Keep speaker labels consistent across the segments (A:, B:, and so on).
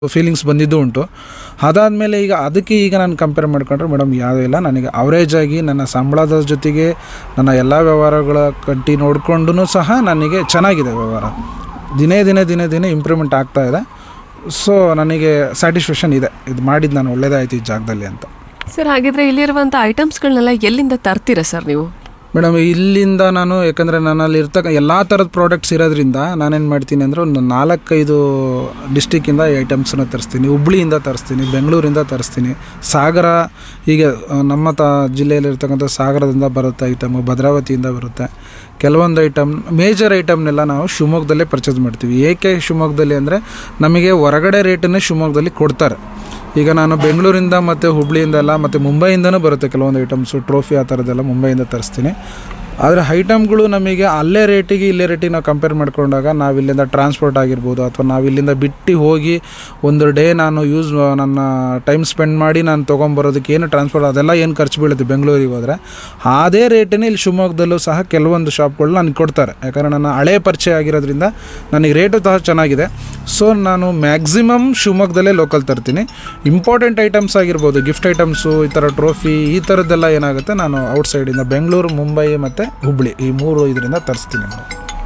A: feelings ಬಂದಿದ್ದು ಉಂಟು ಅದಾದಮೇಲೆ ಈಗ ಅದಕ್ಕೆ ಈಗ ನಾನು ಕಂಪೇರ್ ಮಾಡ್ಕೊಂಡ್ರೆ ಮೇಡಮ್ ಯಾವುದೂ ಇಲ್ಲ ನನಗೆ ಅವರೇಜ್ ಆಗಿ ನನ್ನ ಸಂಬಳದ ಜೊತೆಗೆ ನನ್ನ ಎಲ್ಲ ವ್ಯವಹಾರಗಳ ಕಟ್ಟಿ ನೋಡಿಕೊಂಡು ಸಹ ನನಗೆ ಚೆನ್ನಾಗಿದೆ ವ್ಯವಹಾರ ದಿನೇ ದಿನೇ ದಿನೇ ದಿನೇ ಇಂಪ್ರೂವ್ಮೆಂಟ್ ಆಗ್ತಾ ಇದೆ ಸೊ ನನಗೆ ಸ್ಯಾಟಿಸ್ಫ್ಯಾಕ್ಷನ್ ಇದೆ ಇದು ಮಾಡಿದ್ದು ನಾನು ಒಳ್ಳೇದಾಯ್ತು ಈ ಜಾಗದಲ್ಲಿ ಅಂತ
B: ಸರ್ ಹಾಗಿದ್ರೆ ಇಲ್ಲಿರುವಂಥ ಐಟಮ್ಸ್ಗಳನ್ನೆಲ್ಲ ಎಲ್ಲಿಂದ ತರ್ತೀರಾ ಸರ್ ನೀವು
A: ಮೇಡಮ್ ಇಲ್ಲಿಂದ ನಾನು ಯಾಕಂದರೆ ನನ್ನಲ್ಲಿ ಇರ್ತಕ್ಕ ಎಲ್ಲ ಥರದ ಪ್ರಾಡಕ್ಟ್ಸ್ ಇರೋದ್ರಿಂದ ನಾನೇನು ಮಾಡ್ತೀನಿ ಅಂದರೆ ಒಂದು ನಾಲ್ಕೈದು ಡಿಸ್ಟಿಕ್ಕಿಂದ ಐಟಮ್ಸನ್ನ ತರಿಸ್ತೀನಿ ಹುಬ್ಳಿಯಿಂದ ತರಿಸ್ತೀನಿ ಬೆಂಗಳೂರಿಂದ ತರಿಸ್ತೀನಿ ಸಾಗರ ಹೀಗೆ ಆ, ನಮ್ಮ ತ ಜಿಲ್ಲೆಯಲ್ಲಿರ್ತಕ್ಕಂಥ ಸಾಗರದಿಂದ ಬರುತ್ತೆ ಐಟಮು ಭದ್ರಾವತಿಯಿಂದ ಬರುತ್ತೆ ಕೆಲವೊಂದು ಐಟಮ್ ಮೇಜರ್ ಐಟಮ್ನೆಲ್ಲ ನಾವು ಶಿವಮೊಗ್ಗದಲ್ಲೇ ಪರ್ಚೇಸ್ ಮಾಡ್ತೀವಿ ಏಕೆ ಶಿವಮೊಗ್ಗದಲ್ಲಿ ಅಂದರೆ ನಮಗೆ ಹೊರಗಡೆ ರೇಟನ್ನೇ ಶಿವಮೊಗ್ಗದಲ್ಲಿ ಕೊಡ್ತಾರೆ ಈಗ ನಾನು ಬೆಂಗಳೂರಿಂದ ಮತ್ತು ಹುಬ್ಳಿಯಿಂದೆಲ್ಲ ಮತ್ತು ಮುಂಬೈಯಿಂದನೂ ಬರುತ್ತೆ ಕೆಲವೊಂದು ಐಟಮ್ಸು ಟ್ರೋಫಿ ಆ ಥರದ್ದೆಲ್ಲ ಮುಂಬೈಯಿಂದ ತರಿಸ್ತೀನಿ ಆದರೆ ಐಟಮ್ಗಳು ನಮಗೆ ಅಲ್ಲೇ ರೇಟಿಗೆ ಇಲ್ಲೇ ರೇಟಿಗೆ ನಾವು ಕಂಪೇರ್ ಮಾಡ್ಕೊಂಡಾಗ ನಾವು ಇಲ್ಲಿಂದ ಟ್ರಾನ್ಸ್ಪೋರ್ಟ್ ಆಗಿರ್ಬೋದು ಅಥವಾ ನಾವು ಇಲ್ಲಿಂದ ಬಿಟ್ಟು ಹೋಗಿ ಒಂದು ಡೇ ನಾನು ಯೂಸ್ ನನ್ನ ಟೈಮ್ ಸ್ಪೆಂಡ್ ಮಾಡಿ ನಾನು ತೊಗೊಂಬರೋದಕ್ಕೆ ಏನು ಟ್ರಾನ್ಸ್ಪೋರ್ಟ್ ಅದೆಲ್ಲ ಏನು ಖರ್ಚು ಬೀಳುತ್ತೆ ಬೆಂಗಳೂರಿಗೆ ಹೋದರೆ ಅದೇ ರೇಟನ್ನೇ ಇಲ್ಲಿ ಶಿವಮೊಗ್ಗದಲ್ಲೂ ಸಹ ಕೆಲವೊಂದು ಶಾಪ್ಗಳು ನನಗೆ ಕೊಡ್ತಾರೆ ಯಾಕಂದರೆ ನನ್ನ ಹಳೆ ಪರಿಚಯ ಆಗಿರೋದ್ರಿಂದ ನನಗೆ ರೇಟು ಸಹ ಚೆನ್ನಾಗಿದೆ ಸೊ ನಾನು ಮ್ಯಾಕ್ಸಿಮಮ್ ಶಿವಮೊಗ್ಗದಲ್ಲೇ ಲೋಕಲ್ ತರ್ತೀನಿ ಇಂಪಾರ್ಟೆಂಟ್ ಐಟಮ್ಸ್ ಆಗಿರ್ಬೋದು ಗಿಫ್ಟ್ ಐಟಮ್ಸು ಈ ಥರ ಟ್ರೋಫಿ ಈ ಥರದ್ದೆಲ್ಲ ಏನಾಗುತ್ತೆ ನಾನು ಔಟ್ಸೈಡಿಂದ ಬೆಂಗಳೂರು ಮುಂಬೈ ಮತ್ತು ಹುಬ್ಳಿ ಈ ಮೂರು ಇದರಿಂದ ತರಿಸ್ತೀನಿ ನಾನು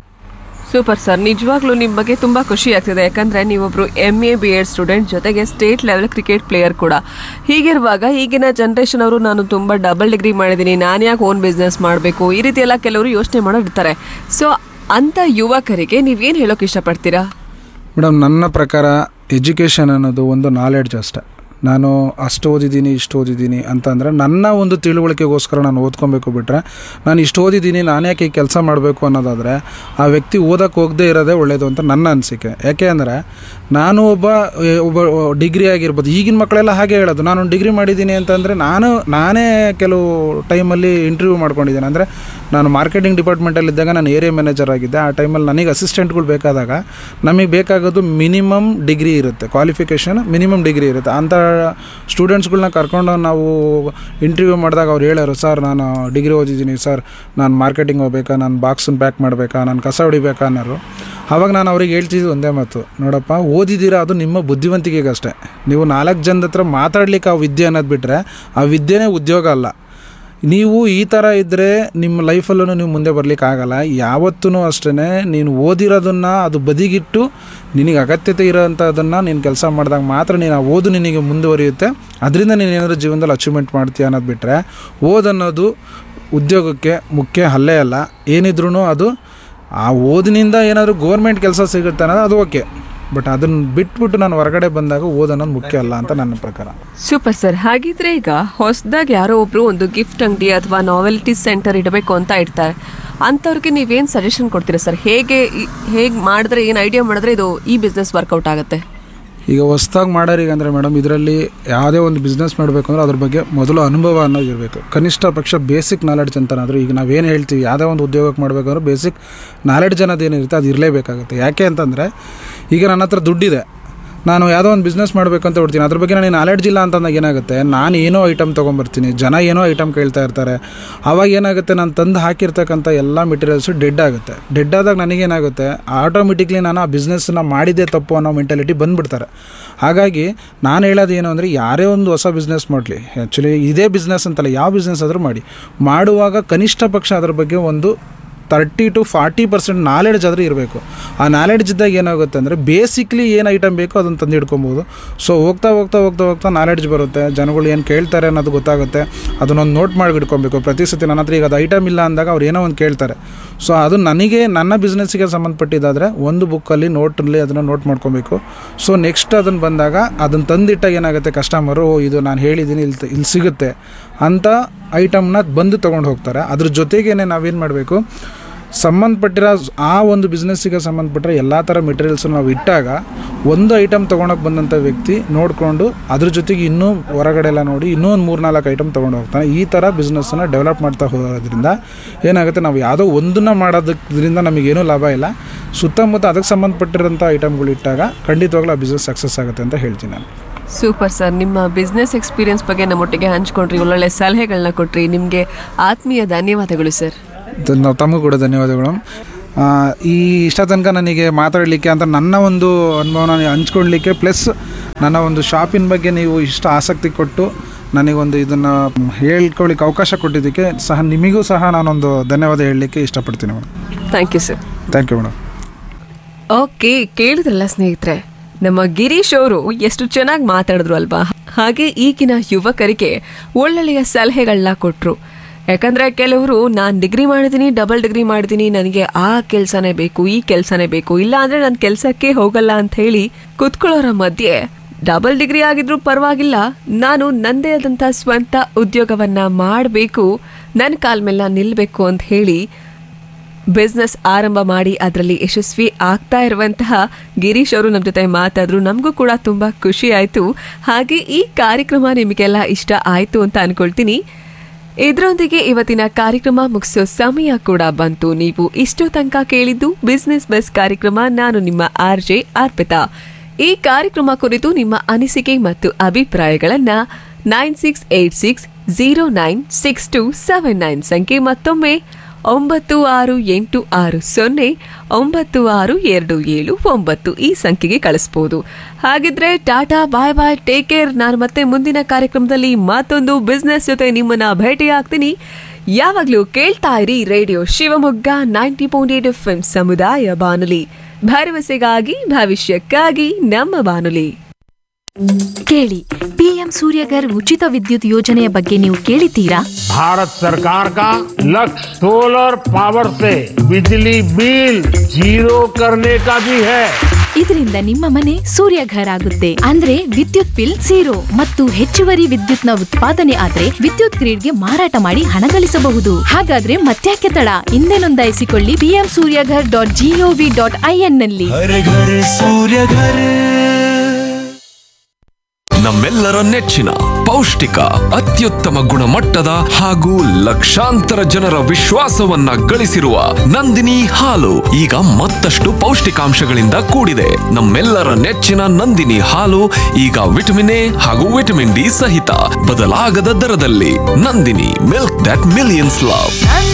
B: ಸೂಪರ್ ಸರ್ ನಿಜವಾಗ್ಲೂ ನಿಮ್ಮ ಬಗ್ಗೆ ತುಂಬ ಖುಷಿ ಆಗ್ತಿದೆ ಯಾಕಂದ್ರೆ ನೀವೊಬ್ರು M A B Ed student ಜೊತೆಗೆ ಸ್ಟೇಟ್ ಲೆವೆಲ್ ಕ್ರಿಕೆಟ್ ಪ್ಲೇಯರ್ ಕೂಡ ಹೀಗಿರುವಾಗ ಈಗಿನ ಜನ್ರೇಷನ್ ಅವರು ನಾನು ತುಂಬ ಡಬಲ್ ಡಿಗ್ರಿ ಮಾಡಿದ್ದೀನಿ ನಾನು ಯಾಕೆ ಓನ್ ಬಿಸ್ನೆಸ್ ಮಾಡಬೇಕು ಈ ರೀತಿ ಎಲ್ಲ ಕೆಲವರು ಯೋಚನೆ ಮಾಡೋರಿರ್ತಾರೆ ಸೊ ಅಂಥ ಯುವಕರಿಗೆ ನೀವೇನು ಹೇಳೋಕೆ ಇಷ್ಟಪಡ್ತೀರಾ
A: ಮೇಡಮ್ ನನ್ನ ಪ್ರಕಾರ ಎಜುಕೇಷನ್ ಅನ್ನೋದು ಒಂದು ನಾಲೆಡ್ಜ್ ಅಷ್ಟೆ ನಾನು ಅಷ್ಟು ಓದಿದ್ದೀನಿ ಇಷ್ಟು ಓದಿದ್ದೀನಿ ಅಂತಂದರೆ ನನ್ನ ಒಂದು ತಿಳುವಳಿಕೆಗೋಸ್ಕರ ನಾನು ಓದ್ಕೊಬೇಕು ಬಿಟ್ಟರೆ ನಾನು ಇಷ್ಟು ಓದಿದ್ದೀನಿ ನಾನು ಯಾಕೆ ಕೆಲಸ ಮಾಡಬೇಕು ಅನ್ನೋದಾದರೆ ಆ ವ್ಯಕ್ತಿ ಓದಕ್ಕೆ ಹೋಗದೇ ಇರೋದೇ ಒಳ್ಳೆಯದು ಅಂತ ನನ್ನ ಅನಿಸಿಕೆ ಯಾಕೆ ಅಂದರೆ ನಾನು ಒಬ್ಬ ಏ, ಒಬ್ಬ ಡಿಗ್ರಿ ಆಗಿರ್ಬೋದು ಈಗಿನ ಮಕ್ಕಳೆಲ್ಲ ಹಾಗೆ ಹೇಳೋದು ನಾನು ಡಿಗ್ರಿ ಮಾಡಿದ್ದೀನಿ ಅಂತಂದರೆ ನಾನು ನಾನೇ ಕೆಲವು ಟೈಮಲ್ಲಿ ಇಂಟರ್ವ್ಯೂ ಮಾಡ್ಕೊಂಡಿದ್ದೇನೆ ಅಂದರೆ ನಾನು ಮಾರ್ಕೆಟಿಂಗ್ ಡಿಪಾರ್ಟ್ಮೆಂಟಲ್ಲಿದ್ದಾಗ ನಾನು ಏರಿಯಾ ಮ್ಯಾನೇಜರ್ ಆಗಿದ್ದೆ ಆ ಟೈಮಲ್ಲಿ ನನಗೆ ಅಸಿಸ್ಟೆಂಟ್ಗಳು ಬೇಕಾದಾಗ ನಮಗೆ ಬೇಕಾಗೋದು ಮಿನಿಮಮ್ ಡಿಗ್ರಿ ಇರುತ್ತೆ ಕ್ವಾಲಿಫಿಕೇಷನ್ ಮಿನಿಮಮ್ ಡಿಗ್ರಿ ಇರುತ್ತೆ ಅಂಥ ಸ್ಟೂಡೆಂಟ್ಸ್ಗಳ್ನ ಕರ್ಕೊಂಡು ನಾವು ಇಂಟರ್ವ್ಯೂ ಮಾಡಿದಾಗ ಅವ್ರು ಹೇಳೋರು ಸರ್ ನಾನು ಡಿಗ್ರಿ ಓದಿದ್ದೀನಿ ಸರ್ ನಾನು ಮಾರ್ಕೆಟಿಂಗ್ ಹೋಗ್ಬೇಕಾ ನಾನು ಬಾಕ್ಸನ್ನ ಪ್ಯಾಕ್ ಮಾಡಬೇಕಾ ನಾನು ಕಸ ಹೊಡಿಬೇಕಾ ಅನ್ನೋರು ಆವಾಗ ನಾನು ಅವ್ರಿಗೆ ಹೇಳ್ತಿದ್ದು ಒಂದೇ ಮಾತು ನೋಡಪ್ಪ ಓದಿದ್ದೀರಾ ಅದು ನಿಮ್ಮ ಬುದ್ಧಿವಂತಿಕೆಗಷ್ಟೇ ನೀವು ನಾಲ್ಕು ಜನದ ಹತ್ರ ಮಾತಾಡ್ಲಿಕ್ಕೆ ಆ ವಿದ್ಯೆ ಅನ್ನೋದು ಬಿಟ್ಟರೆ ಆ ವಿದ್ಯೆನೇ ಉದ್ಯೋಗ ಅಲ್ಲ ನೀವು ಈ ಥರ ಇದ್ದರೆ ನಿಮ್ಮ ಲೈಫಲ್ಲೂ ನೀವು ಮುಂದೆ ಬರ್ಲಿಕ್ಕೆ ಆಗಲ್ಲ ಯಾವತ್ತೂ ಅಷ್ಟೇ ನೀನು ಓದಿರೋದನ್ನು ಅದು ಬದಿಗಿಟ್ಟು ನಿನಗೆ ಅಗತ್ಯತೆ ಇರೋಂಥದ್ದನ್ನು ನೀನು ಕೆಲಸ ಮಾಡಿದಾಗ ಮಾತ್ರ ನೀನು ಆ ಓದು ನಿನಗೆ ಮುಂದುವರಿಯುತ್ತೆ ಅದರಿಂದ ನೀನು ಏನಾದರೂ ಜೀವನದಲ್ಲಿ ಅಚೀವ್ಮೆಂಟ್ ಮಾಡ್ತೀಯ ಅನ್ನೋದು ಬಿಟ್ಟರೆ ಓದನ್ನೋದು ಉದ್ಯೋಗಕ್ಕೆ ಮುಖ್ಯ ಅಲ್ಲೇ ಅಲ್ಲ ಏನಿದ್ರೂ ಅದು ಆ ಓದಿನಿಂದ ಏನಾದರೂ ಗೋರ್ಮೆಂಟ್ ಕೆಲಸ ಸಿಗುತ್ತೆ ಅನ್ನೋದು ಅದು ಓಕೆ ಬಟ್ ಅದನ್ನು ಬಿಟ್ಬಿಟ್ಟು ನಾನು ಹೊರಗಡೆ ಬಂದಾಗ ಓದನ್ನೋದು ಮುಖ್ಯ ಅಲ್ಲ ಅಂತ ನನ್ನ ಪ್ರಕಾರ
B: ಸೂಪರ್ ಸರ್ ಹಾಗಿದ್ರೆ ಈಗ ಹೊಸದಾಗಿ ಯಾರೋ ಒಬ್ರು ಒಂದು ಗಿಫ್ಟ್ ಅಂಗಡಿ ಅಥವಾ ನಾವೆಲ್ಟಿ ಸೆಂಟರ್ ಇಡಬೇಕು ಅಂತ ಇಡ್ತಾರೆ ಅಂಥವ್ರಿಗೆ ನೀವೇನು ಸಜೆಷನ್ ಕೊಡ್ತೀರಾ ಸರ್ ಹೇಗೆ ಹೇಗೆ ಮಾಡಿದ್ರೆ ಏನು ಐಡಿಯಾ ಮಾಡಿದ್ರೆ ಇದು ಈ ಬಿಸ್ನೆಸ್ ವರ್ಕೌಟ್ ಆಗುತ್ತೆ
A: ಈಗ ಹೊಸ್ದಾಗಿ ಮಾಡೋರಿಗೆ ಅಂದರೆ ಮೇಡಮ್ ಇದರಲ್ಲಿ ಯಾವುದೇ ಒಂದು ಬಿಸ್ನೆಸ್ ಮಾಡಬೇಕು ಅಂದ್ರೆ ಅದ್ರ ಬಗ್ಗೆ ಮೊದಲು ಅನುಭವ ಅನ್ನೋದು ಇರಬೇಕು ಕನಿಷ್ಠ ಪಕ್ಷ ಬೇಸಿಕ್ ನಾಲೆಡ್ಜ್ ಅಂತನಾದರೂ ಈಗ ನಾವೇನು ಹೇಳ್ತೀವಿ ಯಾವುದೇ ಒಂದು ಉದ್ಯೋಗಕ್ಕೆ ಮಾಡಬೇಕಂದ್ರೆ ಬೇಸಿಕ್ ನಾಲೆಡ್ಜ್ ಅನ್ನೋದು ಏನಿರುತ್ತೆ ಅದು ಇರಲೇಬೇಕಾಗುತ್ತೆ ಯಾಕೆ ಅಂತಂದರೆ ಈಗ ನನ್ನ ಹತ್ರ ದುಡ್ಡಿದೆ ನಾನು ಯಾವುದೋ ಒಂದು ಬಿಸ್ನೆಸ್ ಮಾಡಬೇಕು ಅಂತ ಹೊಡ್ತೀನಿ ಅದ್ರ ಬಗ್ಗೆ ನನಗೆ ನಾಲೆಡ್ಜ್ ಇಲ್ಲ ಅಂತಂದಾಗ ಏನಾಗುತ್ತೆ ನಾನು ಏನೋ ಐಟಮ್ ತೊಗೊಂಬರ್ತೀನಿ ಜನ ಏನೋ ಐಟಮ್ ಕೇಳ್ತಾ ಇರ್ತಾರೆ ಆವಾಗ ಏನಾಗುತ್ತೆ ನಾನು ತಂದು ಹಾಕಿರ್ತಕ್ಕಂಥ ಎಲ್ಲ ಮೆಟೀರಿಯಲ್ಸು ಡೆಡ್ ಆಗುತ್ತೆ ಡೆಡ್ ಆದಾಗ ನನಗೇನಾಗುತ್ತೆ ಆಟೋಮೆಟಿಕ್ಲಿ ನಾನು ಆ ಬಿಸ್ನೆಸ್ನ ಮಾಡಿದ್ದೇ ತಪ್ಪು ಅನ್ನೋ ಮೆಂಟಾಲಿಟಿ ಬಂದುಬಿಡ್ತಾರೆ ಹಾಗಾಗಿ ನಾನು ಹೇಳೋದು ಏನು ಅಂದರೆ ಯಾರೇ ಒಂದು ಹೊಸ ಬಿಸ್ನೆಸ್ ಮಾಡಲಿ ಆ್ಯಕ್ಚುಲಿ ಇದೇ ಬಿಸ್ನೆಸ್ ಅಂತಲ್ಲ ಯಾವ ಬಿಸ್ನೆಸ್ ಆದರೂ ಮಾಡಿ ಮಾಡುವಾಗ ಕನಿಷ್ಠ ಪಕ್ಷ ಅದ್ರ ಬಗ್ಗೆ ಒಂದು thirty to forty percent knowledge ಆದರೆ ಇರಬೇಕು ಆ ನಾಲೆಡ್ಜ್ ಇದ್ದಾಗ ಏನಾಗುತ್ತೆ ಅಂದರೆ ಬೇಸಿಕ್ಲಿ ಏನು ಐಟಮ್ ಬೇಕೋ ಅದನ್ನು ತಂದು ಹಿಡ್ಕೊಬೋದು ಸೊ ಹೋಗ್ತಾ ಹೋಗ್ತಾ ಹೋಗ್ತಾ ಹೋಗ್ತಾ ನಾಲೆಡ್ಜ್ ಬರುತ್ತೆ ಜನಗಳು ಏನು ಕೇಳ್ತಾರೆ ಅನ್ನೋದು ಗೊತ್ತಾಗುತ್ತೆ ಅದನ್ನೊಂದು ನೋಟ್ ಮಾಡಿ ಇಟ್ಕೊಬೇಕು ಪ್ರತಿ ಸತಿ ನನ್ನ ಹತ್ರ ಈಗ ಅದು ಐಟಮ್ ಇಲ್ಲ ಅಂದಾಗ ಅವ್ರು ಏನೋ ಒಂದು ಕೇಳ್ತಾರೆ ಸೊ ಅದು ನನಗೆ ನನ್ನ ಬಿಸ್ನೆಸ್ಸಿಗೆ ಸಂಬಂಧಪಟ್ಟಿದ್ದಾದರೆ ಒಂದು ಬುಕ್ಕಲ್ಲಿ ನೋಟಲ್ಲಿ ಅದನ್ನು ನೋಟ್ ಮಾಡ್ಕೊಬೇಕು ಸೊ ನೆಕ್ಸ್ಟ್ ಅದನ್ನು ಬಂದಾಗ ಅದನ್ನು ತಂದಿಟ್ಟಾಗ ಏನಾಗುತ್ತೆ ಕಸ್ಟಮರು ಓ ಇದು ನಾನು ಹೇಳಿದ್ದೀನಿ ಇಲ್ಲಿ ಇಲ್ಲಿ ಸಿಗುತ್ತೆ ಅಂತ ಐಟಮ್ನ ಬಂದು ತೊಗೊಂಡು ಹೋಗ್ತಾರೆ ಅದ್ರ ಜೊತೆಗೇ ನಾವೇನು ಮಾಡಬೇಕು ಸಂಬಂಧಪಟ್ಟಿರೋ ಆ ಒಂದು ಬಿಸ್ನೆಸ್ಸಿಗೆ ಸಂಬಂಧಪಟ್ಟರೆ ಎಲ್ಲ ಥರ ಮೆಟೀರಿಯಲ್ಸನ್ನು ನಾವು ಇಟ್ಟಾಗ ಒಂದು ಐಟಮ್ ತೊಗೊಳಕ್ಕೆ ಬಂದಂಥ ವ್ಯಕ್ತಿ ನೋಡಿಕೊಂಡು ಅದ್ರ ಜೊತೆಗೆ ಇನ್ನೂ ಹೊರಗಡೆ ಎಲ್ಲ ನೋಡಿ ಇನ್ನೂ ಒಂದು ಮೂರು ನಾಲ್ಕು ಐಟಮ್ ತೊಗೊಂಡು ಹೋಗ್ತಾನೆ ಈ ಥರ ಬಿಸ್ನೆಸ್ಸನ್ನು ಡೆವಲಪ್ ಮಾಡ್ತಾ ಹೋಗೋದ್ರಿಂದ ಏನಾಗುತ್ತೆ ನಾವು ಯಾವುದೋ ಒಂದನ್ನು ಮಾಡೋದಕ್ರಿಂದ ನಮಗೇನೂ ಲಾಭ ಇಲ್ಲ ಸುತ್ತಮುತ್ತ ಅದಕ್ಕೆ ಸಂಬಂಧಪಟ್ಟಿರೋಂಥ ಐಟಮ್ಗಳು ಇಟ್ಟಾಗ ಖಂಡಿತವಾಗ್ಲೂ ಆ ಬಿಸ್ನೆಸ್ ಸಕ್ಸಸ್ ಆಗುತ್ತೆ ಅಂತ ಹೇಳ್ತೀನಿ ನಾನು
B: ಸೂಪರ್ ಸರ್ ನಿಮ್ಮ ಬಿಸ್ನೆಸ್ ಎಕ್ಸ್ಪೀರಿಯನ್ಸ್ ಬಗ್ಗೆ ನಮ್ಮೊಟ್ಟಿಗೆ ಹಂಚ್ಕೊಂಡ್ರಿ ಒಳ್ಳೊಳ್ಳೆ ಸಲಹೆಗಳನ್ನ ಕೊಟ್ರಿ ನಿಮಗೆ ಆತ್ಮೀಯ ಧನ್ಯವಾದಗಳು ಸರ್
A: ತ- ನಾವು ತಮಗೂ ಕೂಡ ಧನ್ಯವಾದಗಳು ಆ, ಈ ಇಷ್ಟ ತನಕ ನನಗೆ ಮಾತಾಡಲಿಕ್ಕೆ ಅಂತ ನನ್ನ ಒಂದು ಅನುಭವನ ಹಂಚ್ಕೊಳ್ಲಿಕ್ಕೆ ಪ್ಲಸ್ ನನ್ನ ಒಂದು ಶಾಪಿನ ಬಗ್ಗೆ ನೀವು ಇಷ್ಟು ಆಸಕ್ತಿ ಕೊಟ್ಟು ನನಗೊಂದು ಇದನ್ನು ಹೇಳ್ಕೊಳ್ಳಿಕ್ಕೆ ಅವಕಾಶ ಕೊಟ್ಟಿದ್ದಕ್ಕೆ ಸಹ ನಿಮಗೂ ಸಹ ನಾನೊಂದು ಧನ್ಯವಾದ ಹೇಳಲಿಕ್ಕೆ ಇಷ್ಟಪಡ್ತೀನಿ madam
B: thank you sir
A: thank you madam
B: okay ಕೇಳಿದ್ರಲ್ಲ ಸ್ನೇಹಿತರೆ ನಮ್ಮ ಗಿರೀಶ್ ಅವರು ಎಷ್ಟು ಚೆನ್ನಾಗಿ ಮಾತಾಡಿದ್ರು ಅಲ್ವಾ ಹಾಗೆ ಈಗಿನ ಯುವಕರಿಗೆ ಒಳ್ಳೊಳ್ಳೆಯ ಸಲಹೆಗಳನ್ನ ಕೊಟ್ರು ಯಾಕಂದ್ರೆ ಕೆಲವರು ನಾನು ಡಿಗ್ರಿ ಮಾಡಿದ್ದೀನಿ ಡಬಲ್ ಡಿಗ್ರಿ ಮಾಡಿದ್ದೀನಿ ನನಗೆ ಆ ಕೆಲಸನೇ ಬೇಕು ಈ ಕೆಲಸನೇ ಬೇಕು ಇಲ್ಲ ಅಂದ್ರೆ ನಾನು ಕೆಲಸಕ್ಕೆ ಹೋಗಲ್ಲ ಅಂತ ಹೇಳಿ ಕುತ್ಕೊಳ್ಳೋರ ಮಧ್ಯೆ ಡಬಲ್ ಡಿಗ್ರಿ ಆಗಿದ್ರೂ ಪರವಾಗಿಲ್ಲ ನಾನು ನಂದೇ ಆದಂಥ ಸ್ವಂತ ಉದ್ಯೋಗವನ್ನ ಮಾಡಬೇಕು ನನ್ನ ಕಾಲ ಮೇಲೆ ನಾನು ನಿಲ್ಲಬೇಕು ಅಂತ ಹೇಳಿ ಬಿಸ್ನೆಸ್ ಆರಂಭ ಮಾಡಿ ಅದರಲ್ಲಿ ಯಶಸ್ವಿ ಆಗ್ತಾ ಇರುವಂತಹ ಗಿರೀಶ್ ಅವರು ನಮ್ಮ ಜೊತೆ ಮಾತಾದ್ರು ನಮಗೂ ಕೂಡ ತುಂಬಾ ಖುಷಿ ಆಯ್ತು ಹಾಗೆ ಈ ಕಾರ್ಯಕ್ರಮ ನಿಮಗೆಲ್ಲ ಇಷ್ಟ ಆಯ್ತು ಅಂತ ಅನ್ಕೊಳ್ತೀನಿ ಇದರೊಂದಿಗೆ ಇವತ್ತಿನ ಕಾರ್ಯಕ್ರಮ ಮುಗಿಸೋ ಸಮಯ ಕೂಡ ಬಂತು ನೀವು ಇಷ್ಟು ತನಕ ಕೇಳಿದ್ದು ಬಿಸ್ನೆಸ್ ಬಸ್ ಕಾರ್ಯಕ್ರಮ ನಾನು ನಿಮ್ಮ ಆರ್ ಜೆ ಅರ್ಪಿತಾ ಈ ಕಾರ್ಯಕ್ರಮ ಕುರಿತು ನಿಮ್ಮ ಅನಿಸಿಕೆ ಮತ್ತು ಅಭಿಪ್ರಾಯಗಳನ್ನ nine six eight six zero nine six two seven nine ಸಂಖ್ಯೆ ಮತ್ತೊಮ್ಮೆ ಒಂಬತ್ತು ಆರು ಎಂಟು ಆರು ಸೊನ್ನೆ ಒಂಬತ್ತು ಆರು ಎರಡು ಏಳು ಒಂಬತ್ತು ಈ ಸಂಖ್ಯೆಗೆ ಕಳಿಸ್ಬೋದು ಹಾಗಿದ್ರೆ tata bye bye take care ನಾನು ಮತ್ತೆ ಮುಂದಿನ ಕಾರ್ಯಕ್ರಮದಲ್ಲಿ ಮತ್ತೊಂದು ಬಿಸ್ನೆಸ್ ಜೊತೆ ನಿಮ್ಮನ್ನ ಭೇಟಿ ಆಗ್ತೀನಿ ಯಾವಾಗಲೂ ಕೇಳ್ತಾ ಇರಿ radio Shivamogga ninety point eight F ಸಮುದಾಯ ಬಾನುಲಿ ಭರವಸೆಗಾಗಿ ಭವಿಷ್ಯಕ್ಕಾಗಿ ನಮ್ಮ ಬಾನುಲಿ
C: ಕೇಳಿ ಪಿಎಂ ಸೂರ್ಯಗರ್ ಉಚಿತ ವಿದ್ಯುತ್ ಯೋಜನೆಯ ಬಗ್ಗೆ ನೀವು ಕೇಳಿದ್ದೀರಾ
D: भारत सरकार का लक्ष्य सोलर पावर से बिजली बिल जीरो करने का भी है
C: ಇದರಿಂದ ನಿಮ್ಮ ಮನೆ ಸೂರ್ಯಘರ್ ಆಗುತ್ತೆ ಅಂದ್ರೆ ವಿದ್ಯುತ್ ಬಿಲ್ ಝೀರೋ ಮತ್ತು ಹೆಚ್ಚುವರಿ ವಿದ್ಯುತ್ನ ಉತ್ಪಾದನೆ ಆದ್ರೆ ವಿದ್ಯುತ್ ಗ್ರಿಡ್ಗೆ ಮಾರಾಟ ಮಾಡಿ ಹಣ ಗಳಿಸಬಹುದು ಹಾಗಾದ್ರೆ ಮತ್ತ್ಯಾಕೆ ತಡ ಹಿಂದೆ ನೋಂದಾಯಿಸಿಕೊಳ್ಳಿ PM Suryaghar dot G O V dot I N ನಲ್ಲಿ
E: हर घर सूर्य घर
F: ನಮ್ಮೆಲ್ಲರ ನೆಚ್ಚಿನ ಪೌಷ್ಟಿಕ ಅತ್ಯುತ್ತಮ ಗುಣಮಟ್ಟದ ಹಾಗೂ ಲಕ್ಷಾಂತರ ಜನರ ವಿಶ್ವಾಸವನ್ನ ಗಳಿಸಿರುವ ನಂದಿನಿ ಹಾಲು ಈಗ ಮತ್ತಷ್ಟು ಪೌಷ್ಟಿಕಾಂಶಗಳಿಂದ ಕೂಡಿದೆ ನಮ್ಮೆಲ್ಲರ ನೆಚ್ಚಿನ ನಂದಿನಿ ಹಾಲು ಈಗ ವಿಟಮಿನ್ ಎ ಹಾಗೂ ವಿಟಮಿನ್ ಡಿ ಸಹಿತ ಬದಲಾಗದ ದರದಲ್ಲಿ Nandini milk that millions love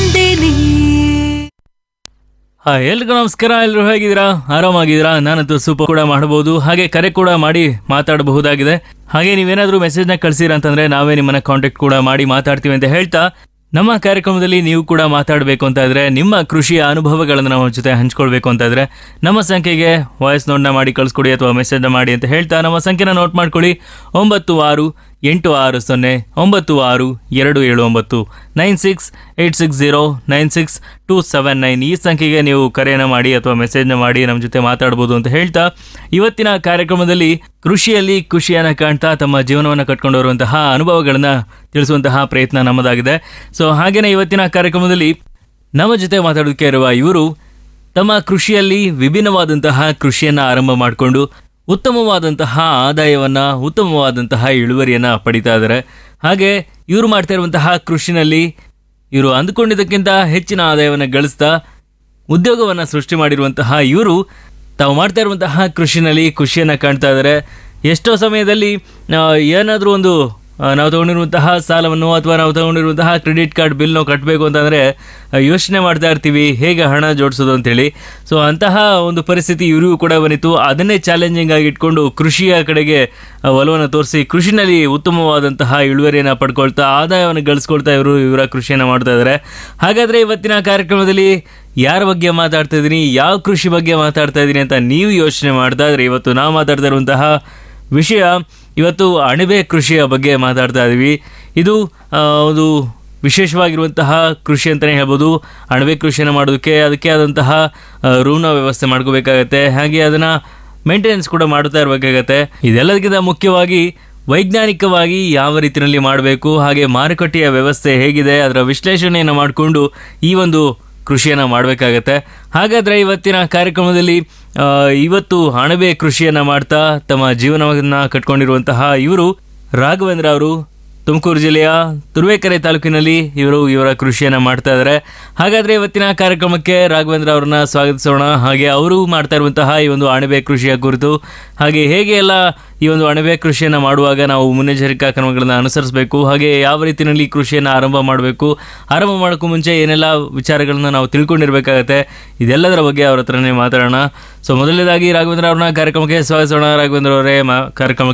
G: hi ಎಲ್ರಿಗೂ ನಮಸ್ಕಾರ ಎಲ್ಲರೂ ಹೇಗಿದ್ದೀರಾ ಆರಾಮಾಗಿದ್ದೀರಾ ನಾನಂತೂ ಸೂಪರ್ ಕೂಡ ಮಾಡಬಹುದು ಹಾಗೆ ಕರೆ ಕೂಡ ಮಾಡಿ ಮಾತಾಡಬಹುದಾಗಿದೆ ಹಾಗೆ ನೀವೇನಾದರೂ ಮೆಸೇಜ್ನ ಕಳಿಸಿರ ಅಂತಂದ್ರೆ ನಾವೇ ನಿಮ್ಮನ್ನ ಕಾಂಟ್ಯಾಕ್ಟ್ ಕೂಡ ಮಾಡಿ ಮಾತಾಡ್ತೀವಿ ಅಂತ ಹೇಳ್ತಾ ನಮ್ಮ ಕಾರ್ಯಕ್ರಮದಲ್ಲಿ ನೀವು ಕೂಡ ಮಾತಾಡಬೇಕು ಅಂತ ಇದ್ರೆ ನಿಮ್ಮ ಕೃಷಿಯ ಅನುಭವಗಳನ್ನು ನಮ್ಮ ಜೊತೆ ಹಂಚ್ಕೊಳ್ಬೇಕು ಅಂತ ಇದ್ರೆ ನಮ್ಮ ಸಂಖ್ಯೆಗೆ ವಾಯ್ಸ್ ನೋಟ್ನ ಮಾಡಿ ಕಳಿಸ್ಕೊಡಿ ಅಥವಾ ಮೆಸೇಜ್ನ ಮಾಡಿ ಅಂತ ಹೇಳ್ತಾ ನಮ್ಮ ಸಂಖ್ಯೆನ ನೋಟ್ ಮಾಡ್ಕೊಳ್ಳಿ ಒಂಬತ್ತು ಆರು ಎಂಟು ಆರು ಸೊನ್ನೆ ಒಂಬತ್ತು ಆರು ಎರಡು ಏಳು ಒಂಬತ್ತು nine six eight six zero nine six two seven nine ಈ ಸಂಖ್ಯೆಗೆ ನೀವು ಕರೆಯನ್ನು ಮಾಡಿ ಅಥವಾ ಮೆಸೇಜ್ನ ಮಾಡಿ ನಮ್ಮ ಜೊತೆ ಮಾತಾಡ್ಬೋದು ಅಂತ ಹೇಳ್ತಾ ಇವತ್ತಿನ ಕಾರ್ಯಕ್ರಮದಲ್ಲಿ ಕೃಷಿಯಲ್ಲಿ ಖುಷಿಯನ್ನು ಕಾಣ್ತಾ ತಮ್ಮ ಜೀವನವನ್ನು ಕಟ್ಕೊಂಡು ಬರುವಂತಹ ಅನುಭವಗಳನ್ನು ತಿಳಿಸುವಂತಹ ಪ್ರಯತ್ನ ನಮ್ಮದಾಗಿದೆ ಸೊ ಹಾಗೇನೆ ಇವತ್ತಿನ ಕಾರ್ಯಕ್ರಮದಲ್ಲಿ ನಮ್ಮ ಜೊತೆ ಮಾತಾಡೋದಕ್ಕೆ ಇರುವ ಇವರು ತಮ್ಮ ಕೃಷಿಯಲ್ಲಿ ವಿಭಿನ್ನವಾದಂತಹ ಕೃಷಿಯನ್ನು ಆರಂಭ ಮಾಡಿಕೊಂಡು ಉತ್ತಮವಾದಂತಹ ಆದಾಯವನ್ನ ಉತ್ತಮವಾದಂತಹ ಇಳುವರಿಯನ್ನ ಪಡಿತಾ ಇದ್ದಾರೆ ಹಾಗೆ ಇವರು ಮಾಡ್ತಾ ಇರುವಂತಹ ಕೃಷಿನಲ್ಲಿ ಇವರು ಅಂದುಕೊಂಡಿದ್ದಕ್ಕಿಂತ ಹೆಚ್ಚಿನ ಆದಾಯವನ್ನು ಗಳಿಸ್ತಾ ಉದ್ಯೋಗವನ್ನು ಸೃಷ್ಟಿ ಮಾಡಿರುವಂತಹ ಇವರು ತಾವು ಮಾಡ್ತಾ ಇರುವಂತಹ ಕೃಷಿನಲ್ಲಿ ಖುಷಿಯನ್ನು ಕಾಣ್ತಾ ಇದ್ದಾರೆ ಎಷ್ಟೋ ಸಮಯದಲ್ಲಿ ಏನಾದರೂ ಒಂದು ಆ, ನಾವು ತಗೊಂಡಿರುವಂತಹ ಸಾಲವನ್ನು ಅಥವಾ ನಾವು ತಗೊಂಡಿರುವಂತಹ ಕ್ರೆಡಿಟ್ ಕಾರ್ಡ್ ಬಿಲ್ನ ಕಟ್ಟಬೇಕು ಅಂತಂದರೆ ಯೋಚನೆ ಮಾಡ್ತಾ ಇರ್ತೀವಿ ಹೇಗೆ ಹಣ ಜೋಡಿಸೋದು ಅಂತೇಳಿ ಸೊ ಅಂತಹ ಒಂದು ಪರಿಸ್ಥಿತಿ ಇವರಿಗೂ ಕೂಡ ಬಂದಿತ್ತು ಅದನ್ನೇ ಚಾಲೆಂಜಿಂಗ್ ಆಗಿ ಇಟ್ಕೊಂಡು ಕೃಷಿಯ ಕಡೆಗೆ ಆ, ಒಲವನ್ನು ತೋರಿಸಿ ಕೃಷಿನಲ್ಲಿ ಉತ್ತಮವಾದಂತಹ ಇಳುವರಿಯನ್ನು ಪಡ್ಕೊಳ್ತಾ ಆದಾಯವನ್ನು ಗಳಿಸ್ಕೊಳ್ತಾ ಇವರು ಇವರ ಕೃಷಿಯನ್ನು ಮಾಡ್ತಾ ಇದ್ದಾರೆ ಹಾಗಾದರೆ ಇವತ್ತಿನ ಕಾರ್ಯಕ್ರಮದಲ್ಲಿ ಯಾರ ಬಗ್ಗೆ ಮಾತಾಡ್ತಾ ಇದ್ದೀನಿ ಯಾವ ಕೃಷಿ ಬಗ್ಗೆ ಮಾತಾಡ್ತಾ ಇದ್ದೀನಿ ಅಂತ ನೀವು ಯೋಚನೆ ಮಾಡ್ತಾ ಇದ್ರೆ ಇವತ್ತು ನಾವು ಮಾತಾಡ್ತಾ ಇರುವಂತಹ ವಿಷಯ ಇವತ್ತು ಅಣಬೆ ಕೃಷಿಯ ಬಗ್ಗೆ ಮಾತಾಡ್ತಾ ಇದ್ದೀವಿ ಇದು ಆ, ಒಂದು ವಿಶೇಷವಾಗಿರುವಂತಹ ಕೃಷಿ ಅಂತಲೇ ಹೇಳ್ಬೋದು ಅಣಬೆ ಕೃಷಿಯನ್ನು ಮಾಡೋದಕ್ಕೆ ಅದಕ್ಕೆ ಆದಂತಹ ಆ, ರೂಮ್ನ ವ್ಯವಸ್ಥೆ ಮಾಡ್ಕೋಬೇಕಾಗತ್ತೆ ಹಾಗೆ ಅದನ್ನು ಮೇಂಟೆನೆನ್ಸ್ ಕೂಡ ಮಾಡ್ತಾ ಇರಬೇಕಾಗತ್ತೆ ಇದೆಲ್ಲದಕ್ಕಿಂತ ಮುಖ್ಯವಾಗಿ ವೈಜ್ಞಾನಿಕವಾಗಿ ಯಾವ ರೀತಿಯಲ್ಲಿ ಮಾಡಬೇಕು ಹಾಗೆ ಮಾರುಕಟ್ಟೆಯ ವ್ಯವಸ್ಥೆ ಹೇಗಿದೆ ಅದರ ವಿಶ್ಲೇಷಣೆಯನ್ನು ಮಾಡಿಕೊಂಡು ಈ ಒಂದು ಕೃಷಿಯನ್ನು ಮಾಡಬೇಕಾಗತ್ತೆ ಹಾಗಾದರೆ ಇವತ್ತಿನ ಕಾರ್ಯಕ್ರಮದಲ್ಲಿ ಆ, ಇವತ್ತು ಅಣಬೆ ಕೃಷಿಯನ್ನು ಮಾಡ್ತಾ ತಮ್ಮ ಜೀವನವನ್ನು ಕಟ್ಕೊಂಡಿರುವಂತಹ ಇವರು ರಾಘವೇಂದ್ರ ಅವರು ತುಮಕೂರು ಜಿಲ್ಲೆಯ ತುರುವೇಕೆರೆ ತಾಲೂಕಿನಲ್ಲಿ ಇವರು ಇವರ ಕೃಷಿಯನ್ನು ಮಾಡ್ತಾ ಇದ್ದಾರೆ ಹಾಗಾದರೆ ಇವತ್ತಿನ ಕಾರ್ಯಕ್ರಮಕ್ಕೆ ರಾಘವೇಂದ್ರ ಅವರನ್ನ ಸ್ವಾಗತಿಸೋಣ ಹಾಗೆ ಅವರು ಮಾಡ್ತಾ ಇರುವಂತಹ ಈ ಒಂದು ಅಣಬೆ ಕೃಷಿಯ ಕುರಿತು ಹಾಗೆ ಹೇಗೆ ಎಲ್ಲ ಈ ಒಂದು ಅಣಬೆ ಕೃಷಿಯನ್ನು ಮಾಡುವಾಗ ನಾವು ಮುನ್ನೆಚ್ಚರಿಕಾ ಕ್ರಮಗಳನ್ನು ಅನುಸರಿಸಬೇಕು ಹಾಗೆ ಯಾವ ರೀತಿಯಲ್ಲಿ ಕೃಷಿಯನ್ನು ಆರಂಭ ಮಾಡಬೇಕು ಆರಂಭ ಮಾಡೋಕ್ಕೂ ಮುಂಚೆ ಏನೆಲ್ಲ ವಿಚಾರಗಳನ್ನ ನಾವು ತಿಳ್ಕೊಂಡಿರ್ಬೇಕಾಗತ್ತೆ ಇದೆಲ್ಲದರ ಬಗ್ಗೆ ಅವ್ರ ಹತ್ರನೇ ಮಾತಾಡೋಣ ಸೊ ಮೊದಲನೇದಾಗಿ ರಾಘವೇಂದ್ರ ಅವ್ರನ್ನ ಕಾರ್ಯಕ್ರಮಕ್ಕೆ ಸ್ವಾಗತಿಸೋಣ ರಾಘವೇಂದ್ರ ಅವರೇ ಮಾ ಕಾರ್ಯಕ್ರಮಕ್ಕೆ